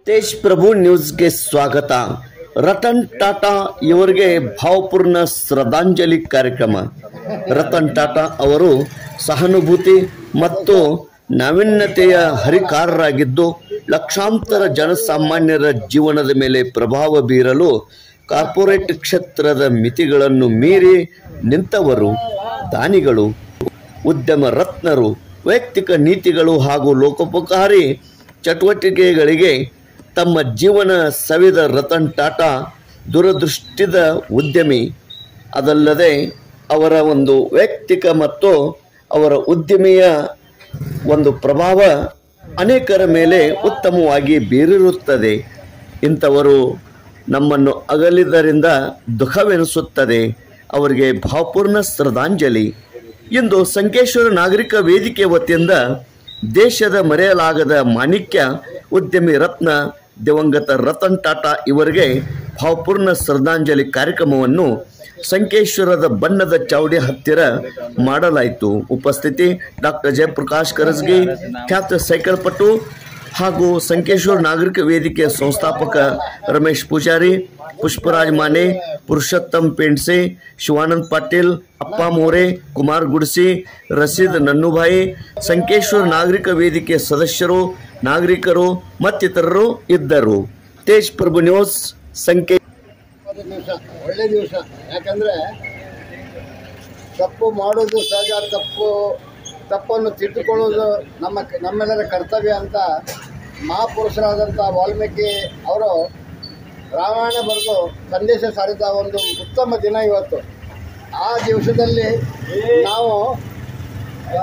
ತೇಜ್ ಪ್ರಭು ನ್ಯೂಸ್ಗೆ ಸ್ವಾಗತ ರತನ್ ಟಾಟಾ ಇವರಿಗೆ ಭಾವಪೂರ್ಣ ಶ್ರದ್ಧಾಂಜಲಿ ಕಾರ್ಯಕ್ರಮ ರತನ್ ಟಾಟಾ ಅವರು ಸಹಾನುಭೂತಿ ಮತ್ತು ನಾವೀನ್ಯತೆಯ ಹರಿಕಾರರಾಗಿದ್ದು ಲಕ್ಷಾಂತರ ಜನಸಾಮಾನ್ಯರ ಜೀವನದ ಮೇಲೆ ಪ್ರಭಾವ ಬೀರಲು ಕಾರ್ಪೊರೇಟ್ ಕ್ಷೇತ್ರದ ಮಿತಿಗಳನ್ನು ಮೀರಿ ನಿಂತವರು ದಾನಿಗಳು ಉದ್ಯಮ ರತ್ನರು ವೈಯಕ್ತಿಕ ನೀತಿಗಳು ಹಾಗೂ ಲೋಕೋಪಕಾರಿ ಚಟುವಟಿಕೆಗಳಿಗೆ ತಮ್ಮ ಜೀವನ ಸವಿದ ರತನ್ ಟಾಟಾ ದೂರದೃಷ್ಟಿದ ಉದ್ಯಮಿ ಅದಲ್ಲದೆ ಅವರ ಒಂದು ವೈಯಕ್ತಿಕ ಮತ್ತು ಅವರ ಉದ್ಯಮಿಯ ಒಂದು ಪ್ರಭಾವ ಅನೇಕರ ಮೇಲೆ ಉತ್ತಮವಾಗಿ ಬೀರಿರುತ್ತದೆ ಇಂಥವರು ನಮ್ಮನ್ನು ಅಗಲಿದ್ದರಿಂದ ದುಃಖವೆನಿಸುತ್ತದೆ ಅವರಿಗೆ ಭಾವಪೂರ್ಣ ಶ್ರದ್ಧಾಂಜಲಿ ಇಂದು ಸಂಕೇಶ್ವರ ನಾಗರಿಕ ವೇದಿಕೆ ವತಿಯಿಂದ ದೇಶದ ಮರೆಯಲಾಗದ ಮಾಣಿಕ್ಯ ಉದ್ಯಮಿ ರತ್ನ ದಿವಂಗತ ರತನ್ ಟಾಟಾ ಇವರಿಗೆ ಭಾವಪೂರ್ಣ ಶ್ರದ್ಧಾಂಜಲಿ ಕಾರ್ಯಕ್ರಮವನ್ನು ಸಂಕೇಶ್ವರದ ಬಣ್ಣದ ಚಾವಡಿ ಹತ್ತಿರ ಮಾಡಲಾಯಿತು ಉಪಸ್ಥಿತಿ ಡಾಕ್ಟರ್ ಜಯಪ್ರಕಾಶ್ ಕರಸ್ಗಿ ಖ್ಯಾತ ಸೈಕಲ್ ಪಟು ಹಾಗೂ ಸಂಕೇಶ್ವರ ನಾಗರಿಕ ವೇದಿಕೆಯ ಸಂಸ್ಥಾಪಕ ರಮೇಶ್ ಪೂಜಾರಿ ಪುಷ್ಪರಾಜ್ ಮಾನೆ ಪುರುಷೋತ್ತಮ್ ಪೇಂಡ್ಸೆ ಶಿವಾನಂದ್ ಪಾಟೀಲ್ ಅಪ್ಪ ಮೋರೆ ಕುಮಾರ್ ಗುಡ್ಸಿ ರಸೀದ್ ನನ್ನುಭಾಯಿ ಸಂಕೇಶ್ವರ ನಾಗರಿಕ ವೇದಿಕೆ ಸದಸ್ಯರು ನಾಗರಿಕರು ಮತ್ತಿತರರು ಇದ್ದರು ತೇಜ್ ಪ್ರಭು ನ್ಯೂಸ್ ಸಂಕೇ ಇವತ್ತು ದಿವಸ ಒಳ್ಳೆ ದಿವಸ ಯಾಕಂದರೆ ತಪ್ಪು ಮಾಡೋದು ಸಹಜ ತಪ್ಪು ತಪ್ಪನ್ನು ತಿದ್ದುಕೊಳ್ಳೋದು ನಮ್ಮ ನಮ್ಮೆಲ್ಲರ ಕರ್ತವ್ಯ ಅಂತ ಮಹಾಪುರುಷರಾದಂಥ ವಾಲ್ಮೀಕಿ ಅವರು ರಾಮಾಯಣ ಬರೆದು ಸಂದೇಶ ಸಾರಿದ ಒಂದು ಉತ್ತಮ ದಿನ ಇವತ್ತು ಆ ದಿವಸದಲ್ಲಿ ನಾವು ಆ,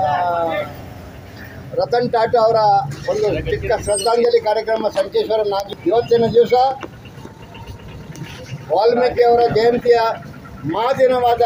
ರತನ್ ಟಾಟಾ ಅವರ ಒಂದು ಚಿಕ್ಕ ಶ್ರದ್ಧಾಂಜಲಿ ಕಾರ್ಯಕ್ರಮ ಸಂಕೇಶ್ವರ ನಾಗ ಇವತ್ತಿನ ದಿವಸ ವಾಲ್ಮೀಕಿ ಅವರ ಜಯಂತಿಯ ಮಹಾದಿನವಾದ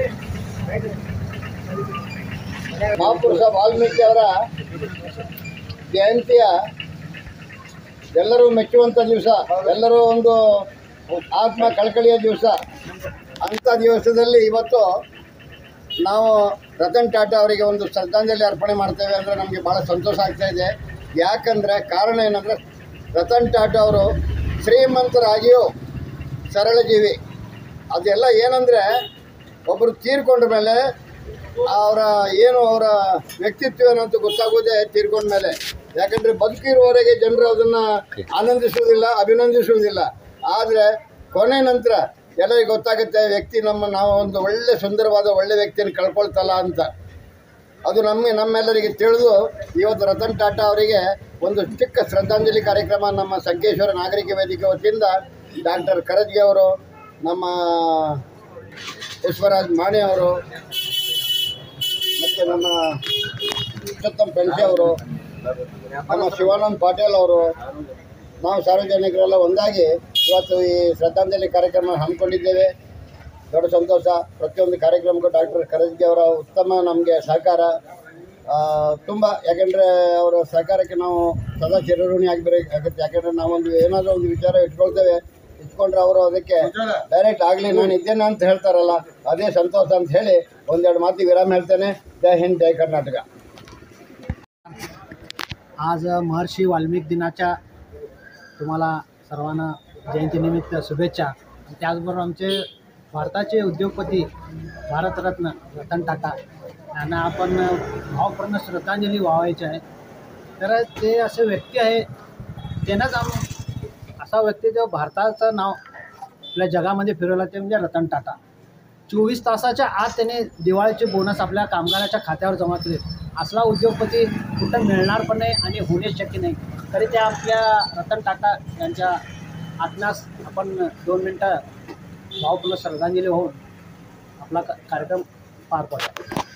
ಮಹಾಪುರುಷ ವಾಲ್ಮೀಕಿ ಅವರ ಜಯಂತಿಯ ಎಲ್ಲರೂ ಮೆಚ್ಚುವಂಥ ದಿವಸ ಎಲ್ಲರೂ ಒಂದು ಆತ್ಮ ಕಳಕಳಿಯ ದಿವಸ ಅಂಥ ದಿವಸದಲ್ಲಿ ಇವತ್ತು ನಾವು ರತನ್ ಟಾಟಾ ಅವರಿಗೆ ಒಂದು ಶ್ರದ್ಧಾಂಜಲಿ ಅರ್ಪಣೆ ಮಾಡ್ತೇವೆ ಅಂದರೆ ನಮಗೆ ಭಾಳ ಸಂತೋಷ ಆಗ್ತಾ ಇದೆ ಯಾಕಂದರೆ ಕಾರಣ ಏನಂದರೆ ರತನ್ ಟಾಟಾ ಅವರು ಶ್ರೀಮಂತರಾಗಿಯೂ ಸರಳ ಜೀವಿ ಅದೆಲ್ಲ ಏನಂದರೆ ಒಬ್ಬರು ತೀರ್ಕೊಂಡ ಮೇಲೆ ಅವರ ಏನು ಅವರ ವ್ಯಕ್ತಿತ್ವ ಏನು ಅಂತ ಗೊತ್ತಾಗೋದೇ ತೀರ್ಕೊಂಡ ಮೇಲೆ ಯಾಕಂದರೆ ಬದುಕಿರುವವರೆಗೆ ಜನರು ಅದನ್ನು ಆನಂದಿಸುವುದಿಲ್ಲ ಅಭಿನಂದಿಸುವುದಿಲ್ಲ ಆದರೆ ಕೊನೆ ನಂತರ ಎಲ್ಲರಿಗೆ ಗೊತ್ತಾಗುತ್ತೆ ವ್ಯಕ್ತಿ ನಮ್ಮ ನಾವು ಒಂದು ಒಳ್ಳೆ ಸುಂದರವಾದ ಒಳ್ಳೆ ವ್ಯಕ್ತಿಯನ್ನು ಕಳ್ಕೊಳ್ತಲ್ಲ ಅಂತ ಅದು ನಮ್ಮ ನಮ್ಮೆಲ್ಲರಿಗೆ ತಿಳಿದು ಇವತ್ತು ರತನ್ ಟಾಟಾ ಅವರಿಗೆ ಒಂದು ಚಿಕ್ಕ ಶ್ರದ್ಧಾಂಜಲಿ ಕಾರ್ಯಕ್ರಮ ನಮ್ಮ ಸಂಕೇಶ್ವರ ನಾಗರಿಕ ವೇದಿಕೆ ವತಿಯಿಂದ ಡಾಕ್ಟರ್ ಕರಜ್ಗೆ ಅವರು ನಮ್ಮ ಪುಷ್ಪರಾಜ್ ಮಾಣೆ ಅವರು ಮತ್ತು ನಮ್ಮ ಪುರುಷೋತ್ತಮ್ ಪೆನ್ಸೆ ಅವರು ನಮ್ಮ ಶಿವಾನಂದ್ ಪಾಟೀಲ್ ಅವರು ನಾವು ಸಾರ್ವಜನಿಕರೆಲ್ಲ ಒಂದಾಗಿ ಇವತ್ತು ಈ ಶ್ರದ್ಧಾಂಜಲಿ ಕಾರ್ಯಕ್ರಮ ಹಮ್ಮಿಕೊಂಡಿದ್ದೇವೆ ದೊಡ್ಡ ಸಂತೋಷ ಪ್ರತಿಯೊಂದು ಕಾರ್ಯಕ್ರಮಕ್ಕೂ ಡಾಕ್ಟರ್ ಕರಜ್ಗೆ ಅವರ ಉತ್ತಮ ನಮಗೆ ಸಹಕಾರ ತುಂಬ ಯಾಕೆಂದರೆ ಅವರ ಸಹಕಾರಕ್ಕೆ ನಾವು ಸದಾ ಚಿರಋಣಿ ಆಗಬೇಕಾಗುತ್ತೆ ಯಾಕೆಂದರೆ ನಾವೊಂದು ಏನಾದರೂ ಒಂದು ವಿಚಾರ ಇಟ್ಕೊಳ್ತೇವೆ ಇಟ್ಕೊಂಡ್ರೆ ಅವರು ಅದಕ್ಕೆ ಡೈರೆಕ್ಟ್ ಆಗಲಿ ನಾನು ಇದ್ದೇನೆ ಅಂತ ಹೇಳ್ತಾರಲ್ಲ ಅದೇ ಸಂತೋಷ ಅಂತ ಹೇಳಿ ಒಂದೆರಡು ಮಾತಿಗೆ ವಿರಾಮ ಹೇಳ್ತೇನೆ ಜೈ ಹಿಂದ್ ಜೈ ಕರ್ನಾಟಕ आज महर्षी वाल्मिक दिनाच्या तुम्हाला सर्वांना जयंतीनिमित्त शुभेच्छा आणि त्याचबरोबर आमचे भारताचे उद्योगपती भारतरत्न रतन टाटा यांना आपण भावपूर्ण श्रद्धांजली व्हावायची आहे तर ते असे व्यक्ती आहे त्यांनाच आम असा व्यक्ती जो भारताचं नाव आपल्या जगामध्ये फिरवलं ते म्हणजे रतन टाटा चोवीस तासाच्या आत त्याने दिवाळीचे बोनस आपल्या कामगाराच्या खात्यावर जमा केले असला उद्योगपती कुठं मिळणार पण नाही आणि होणे शक्य नाही तरी त्या आपल्या रतन टाटा यांच्या आत्म्यास आपण दोन मिनटं भावपूर्ण श्रद्धांजली होऊन आपला क- कार्यक्रम पार पडला